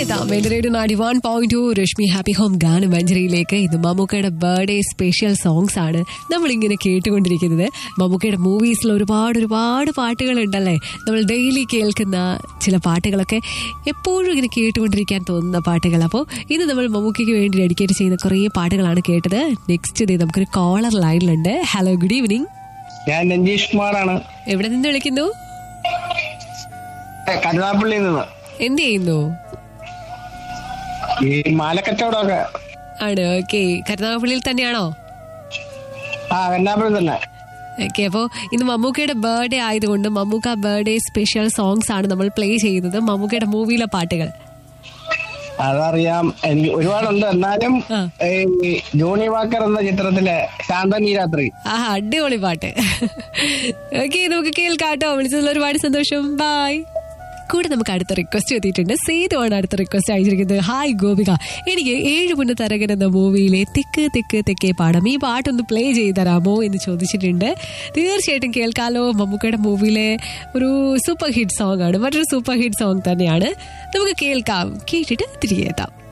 എത്താം എന്റെ radio ninety one point two Rashmi happy home ഗാനമഞ്ജരിയിലേക്ക് ഇത് മമ്മൂക്കയുടെ ബർത്ത്ഡേ സ്പെഷ്യൽ സോങ്സ് ആണ് നമ്മൾ ഇങ്ങനെ കേട്ടുകൊണ്ടിരിക്കുന്നത് മമ്മൂക്കയുടെ മൂവീസിൽ ഒരുപാട് ഒരുപാട് പാട്ടുകൾ ഉണ്ടല്ലേ നമ്മൾ ഡെയിലി കേൾക്കുന്ന ചില പാട്ടുകളൊക്കെ എപ്പോഴും ഇങ്ങനെ കേട്ടുകൊണ്ടിരിക്കാൻ തോന്നുന്ന പാട്ടുകൾ അപ്പോൾ ഇന്ന് നമ്മൾ മമ്മൂക്കയ്ക്ക് വേണ്ടി ഡെഡിക്കേറ്റ് ചെയ്യുന്ന കുറേ പാട്ടുകളാണ് കേട്ടത് നെക്സ്റ്റ് ഡേ നമുക്കൊരു കോളർ ലൈനിലുണ്ട് ഹലോ ഗുഡ് ഈവനിങ് ഞാൻ രഞ്ജീഷ് കുമാറാണ് എവിടെ നിന്ന് വിളിക്കുന്നു കരുനാപ്പള്ളിയിൽ നിന്ന് എന്ത് ചെയ്യുന്നു ഈ മാലക്കച്ചവടമൊക്കെ ആണ് ഓക്കെ കരുനാഗപ്പള്ളിയിൽ തന്നെയാണോ ആ കരുനാപ്പള്ളി തന്നെ ഓക്കെ അപ്പോൾ ഇന്ന് മമ്മൂക്കയുടെ ബർത്ത്ഡേ ആയതുകൊണ്ട് മമ്മൂക്ക ബർത്ത്ഡേ സ്പെഷ്യൽ സോങ്സ് ആണ് നമ്മൾ പ്ലേ ചെയ്യുന്നത് മമ്മൂക്കയുടെ മൂവിയിലെ പാട്ടുകൾ അതറിയാം എനിക്ക് ഒരുപാടുണ്ട് എന്നാലും ആ. ഈ ജോണി വാക്കർ എന്ന ചിത്രത്തിലെ ശാന്തനി രാത്രി ആ അടിപൊളി പാട്ട് ഓക്കെ നമുക്ക് കേൾക്കാട്ടോ വിളിച്ചതിൽ ഒരുപാട് സന്തോഷം ബൈ കൂടെ നമുക്ക് അടുത്ത റിക്വസ്റ്റ് എത്തിയിട്ടുണ്ട് സേതുവാണ് അടുത്ത റിക്വസ്റ്റ് അയച്ചിരിക്കുന്നത് ഹായ് ഗോപിക എനിക്ക് ഏഴ് പുണ്യ തരകൻ എന്ന മൂവിയിലെ തെക്ക് തെക്ക് തെക്കേ പാടം ഈ പാട്ടൊന്ന് പ്ലേ ചെയ്ത് തരാമോ എന്ന് ചോദിച്ചിട്ടുണ്ട് തീർച്ചയായിട്ടും കേൾക്കാലോ മമ്മൂക്കയുടെ മൂവിയിലെ ഒരു സൂപ്പർ ഹിറ്റ് സോങ് ആണ് മറ്റൊരു സൂപ്പർ ഹിറ്റ് സോങ് തന്നെയാണ് നമുക്ക് കേൾക്കാം കേട്ടിട്ട് തിരികെ എത്താം